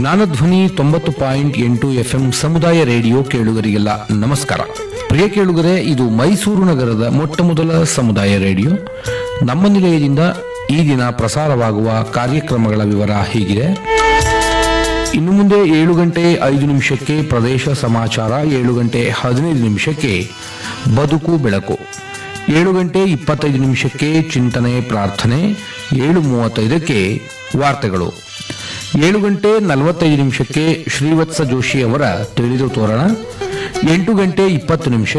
ಜ್ಞಾನಧ್ವನಿ ತೊಂಬತ್ತು ಪಾಯಿಂಟ್ ಎಂಟು ಎಫ್ಎಂ ಸಮುದಾಯ ರೇಡಿಯೋ ಕೇಳುಗರಿಗೆಲ್ಲ ನಮಸ್ಕಾರ ಪ್ರಿಯ ಕೇಳುಗರೆ ಇದು ಮೈಸೂರು ನಗರದ ಮೊಟ್ಟ ಮೊದಲ ಸಮುದಾಯ ರೇಡಿಯೋ ನಮ್ಮ ನಿಲಯದಿಂದ ಈ ದಿನ ಪ್ರಸಾರವಾಗುವ ಕಾರ್ಯಕ್ರಮಗಳ ವಿವರ ಹೀಗಿದೆ ಇನ್ನು ಮುಂದೆ ಏಳು ಗಂಟೆ ಐದು ನಿಮಿಷಕ್ಕೆ ಪ್ರದೇಶ ಸಮಾಚಾರ ಏಳು ಗಂಟೆ ಹದಿನೈದು ನಿಮಿಷಕ್ಕೆ ಬದುಕು ಬೆಳಕು ಏಳು ಗಂಟೆ ಇಪ್ಪತ್ತೈದು ನಿಮಿಷಕ್ಕೆ ಚಿಂತನೆ ಪ್ರಾರ್ಥನೆ ಏಳು ಮೂವತ್ತೈದಕ್ಕೆ ವಾರ್ತೆಗಳು ಏಳು ಗಂಟೆ ನಲವತ್ತೈದು ನಿಮಿಷಕ್ಕೆ ಶ್ರೀವತ್ಸ ಜೋಶಿ ಅವರ ತಿಳಿದು ತೋರಣ ಎಂಟು ಗಂಟೆ ಇಪ್ಪತ್ತು ನಿಮಿಷ